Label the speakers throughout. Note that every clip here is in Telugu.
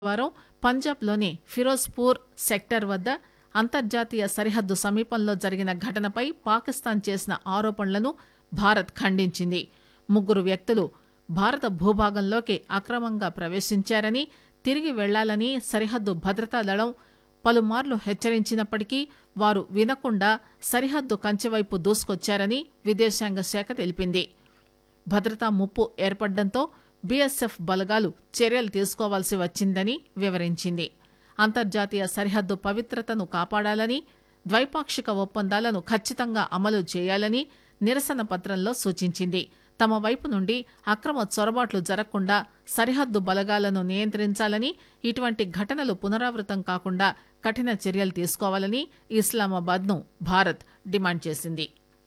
Speaker 1: వారం పంజాబ్లోని ఫిరోజ్పూర్ సెక్టర్ వద్ద అంతర్జాతీయ సరిహద్దు సమీపంలో జరిగిన ఘటనపై పాకిస్తాన్ చేసిన ఆరోపణలను భారత్ ఖండించింది ముగ్గురు వ్యక్తులు భారత భూభాగంలోకి అక్రమంగా ప్రవేశించారని తిరిగి వెళ్లాలని సరిహద్దు భద్రతా దళం పలుమార్లు హెచ్చరించినప్పటికీ వారు వినకుండా సరిహద్దు కంచెవైపు దూసుకొచ్చారని విదేశాంగ శాఖ తెలిపింది భద్రతా ముప్పు ఏర్పడడంతో బీఎస్ఎఫ్ బలగాలు చర్యలు తీసుకోవాల్సి వచ్చిందని వివరించింది అంతర్జాతీయ సరిహద్దు పవిత్రతను కాపాడాలని ద్వైపాక్షిక ఒప్పందాలను ఖచ్చితంగా అమలు చేయాలని నిరసన పత్రంలో సూచించింది తమ వైపు నుండి అక్రమ చొరబాట్లు జరగకుండా సరిహద్దు బలగాలను నియంత్రించాలని ఇటువంటి ఘటనలు పునరావృతం కాకుండా కఠిన చర్యలు తీసుకోవాలని ఇస్లామాబాద్ను భారత్ డిమాండ్ చేసింది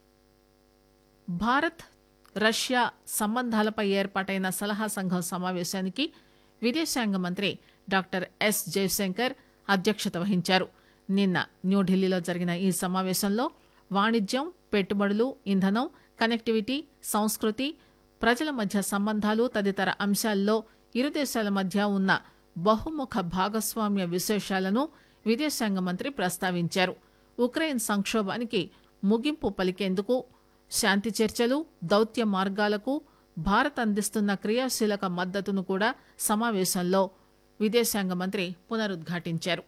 Speaker 1: భారత్ రష్యా సంబంధాలపై ఏర్పాటైన సలహా సంఘం సమావేశానికి విదేశాంగ మంత్రి డాక్టర్ ఎస్ జయశంకర్ అధ్యక్షత వహించారు నిన్న న్యూఢిల్లీలో జరిగిన ఈ సమావేశంలో వాణిజ్యం పెట్టుబడులు ఇంధనం కనెక్టివిటీ సంస్కృతి ప్రజల మధ్య సంబంధాలు తదితర అంశాల్లో ఇరు దేశాల మధ్య ఉన్న బహుముఖ భాగస్వామ్య విశేషాలను విదేశాంగ మంత్రి ప్రస్తావించారు ఉక్రెయిన్ సంక్షోభానికి ముగింపు పలికేందుకు శాంతి చర్చలు దౌత్య మార్గాలకు భారత్ అందిస్తున్న క్రియాశీలక మద్దతును కూడా సమావేశంలో విదేశాంగ మంత్రి పునరుద్ఘాటించారు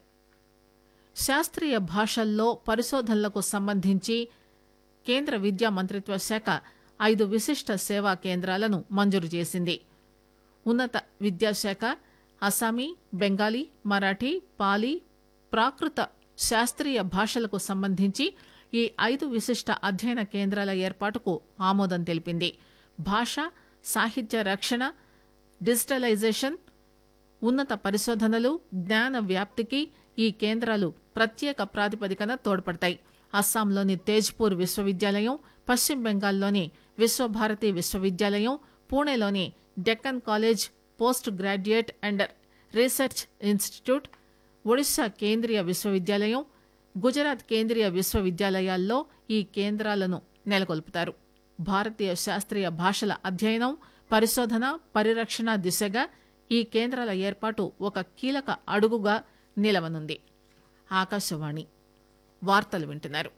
Speaker 1: శాస్త్రీయ భాషల్లో పరిశోధనలకు సంబంధించి కేంద్ర విద్యా మంత్రిత్వ శాఖ ఐదు విశిష్ట సేవా కేంద్రాలను మంజూరు చేసింది ఉన్నత విద్యాశాఖ అస్సామీ బెంగాలీ మరాఠీ పాలీ ప్రాకృత శాస్త్రీయ భాషలకు సంబంధించి ఈ ఐదు విశిష్ట అధ్యయన కేంద్రాల ఏర్పాటుకు ఆమోదం తెలిపింది భాష సాహిత్య రక్షణ డిజిటలైజేషన్ ఉన్నత పరిశోధనలు జ్ఞాన వ్యాప్తికి ఈ కేంద్రాలు ప్రత్యేక ప్రాతిపదికన తోడ్పడతాయి అస్సాంలోని తేజ్పూర్ విశ్వవిద్యాలయం పశ్చిమ బెంగాల్లోని విశ్వభారతి విశ్వవిద్యాలయం పూణేలోని Deccan college post graduate and research institute Odisha కేంద్రీయ విశ్వవిద్యాలయం గుజరాత్ కేంద్రీయ విశ్వవిద్యాలయాల్లో ఈ కేంద్రాలను నెలకొల్పుతారు భారతీయ శాస్త్రీయ భాషల అధ్యయనం పరిశోధన పరిరక్షణ దిశగా ఈ కేంద్రాల ఏర్పాటు ఒక కీలక అడుగుగా నిలవనుంది ఆకాశవాణి వార్తలు వింటున్నారు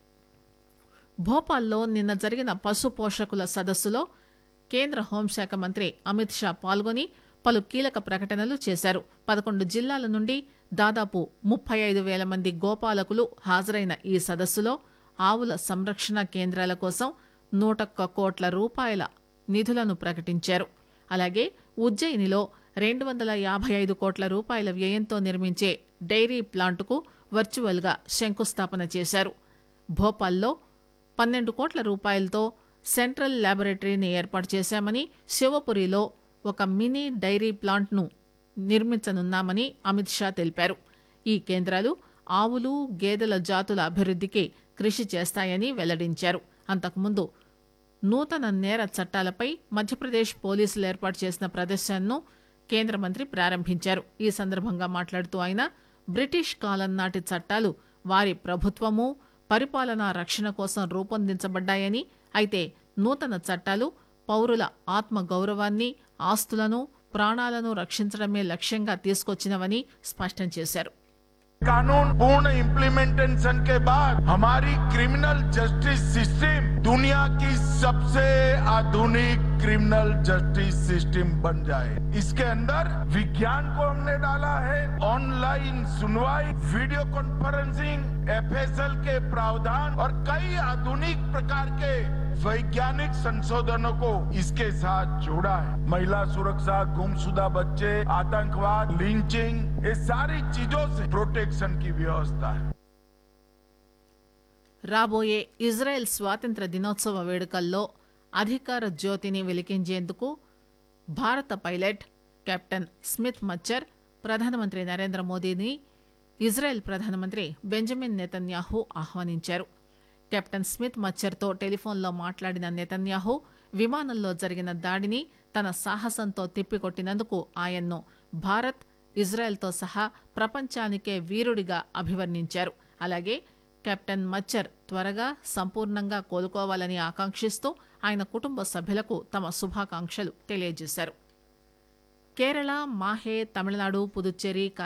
Speaker 1: భోపాల్లో నిన్న జరిగిన పశు పోషకుల సదస్సులో కేంద్ర హోంశాఖ మంత్రి అమిత్ షా పాల్గొని పలు కీలక ప్రకటనలు చేశారు పదకొండు జిల్లాల నుండి దాదాపు ముప్పై ఐదు వేల మంది గోపాలకులు హాజరైన ఈ సదస్సులో ఆవుల సంరక్షణ కేంద్రాల కోసం నూటొక్క కోట్ల రూపాయల నిధులను ప్రకటించారు అలాగే ఉజ్జయినిలో రెండు వందల యాభై ఐదు కోట్ల రూపాయల వ్యయంతో నిర్మించే డైరీ ప్లాంటుకు వర్చువల్గా శంకుస్థాపన చేశారు భోపాల్లో పన్నెండు కోట్ల రూపాయలతో సెంట్రల్ ల్యాబొరేటరీని ఏర్పాటు చేశామని శివపురిలో ఒక మినీ డైరీ ప్లాంట్ను నిర్మించనున్నామని అమిత్ షా తెలిపారు ఈ కేంద్రాలు ఆవులు గేదెల జాతుల అభివృద్ధికి కృషి చేస్తాయని వెల్లడించారు అంతకుముందు నూతన నేర చట్టాలపై మధ్యప్రదేశ్ పోలీసులు ఏర్పాటు చేసిన ప్రదర్శనను కేంద్ర మంత్రి ప్రారంభించారు ఈ సందర్భంగా మాట్లాడుతూ ఆయన బ్రిటిష్ కాలం నాటి చట్టాలు వారి ప్రభుత్వము పరిపాలనా రక్షణ కోసం రూపొందించబడ్డాయని అయితే నూతన చట్టాలు పౌరుల ఆత్మ గౌరవాన్ని ఆస్తులను ప్రాణాలను రక్షించడమే లక్ష్యంగా తీసుకొచ్చినవని స్పష్టం చేశారు
Speaker 2: कानून पूर्ण इम्प्लीमेंटेशन के बाद हमारी क्रिमिनल जस्टिस सिस्टम दुनिया की सबसे आधुनिक क्रिमिनल जस्टिस सिस्टम बन जाए इसके अंदर विज्ञान को हमने डाला है ऑनलाइन सुनवाई वीडियो कॉन्फ्रेंसिंग एफएसएल के प्रावधान और कई आधुनिक प्रकार के वैज्ञानिक संशोधनों को इसके साथ जोड़ा है महिला सुरक्षा गुमशुदा बच्चे आतंकवाद लिंचिंग ये सारी चीजों से प्रोटेक्शन की व्यवस्था है
Speaker 1: రాబోయే ఇజ్రాయెల్ స్వాతంత్ర దినోత్సవ వేడుకల్లో అధికార జ్యోతిని వెలిగించేందుకు భారత పైలట్ కెప్టెన్ స్మిత్ మచ్చర్ ప్రధానమంత్రి నరేంద్ర మోదీని ఇజ్రాయెల్ ప్రధానమంత్రి బెంజమిన్ నెతన్యాహు ఆహ్వానించారు కెప్టెన్ స్మిత్ మచ్చర్తో టెలిఫోన్లో మాట్లాడిన నెతన్యాహు విమానంలో జరిగిన దాడిని తన సాహసంతో తిప్పికొట్టినందుకు ఆయన్ను భారత్ ఇజ్రాయెల్తో సహా ప్రపంచానికే వీరుడిగా అభివర్ణించారు అలాగే కెప్టెన్ మచ్చర్ త్వరగా సంపూర్ణంగా కోలుకోవాలని ఆకాంక్షిస్తూ ఆయన కుటుంబ సభ్యులకు తమ శుభాకాంక్షలు తెలియజేశారు కేరళ మాహే తమిళనాడు పుదుచ్చేరి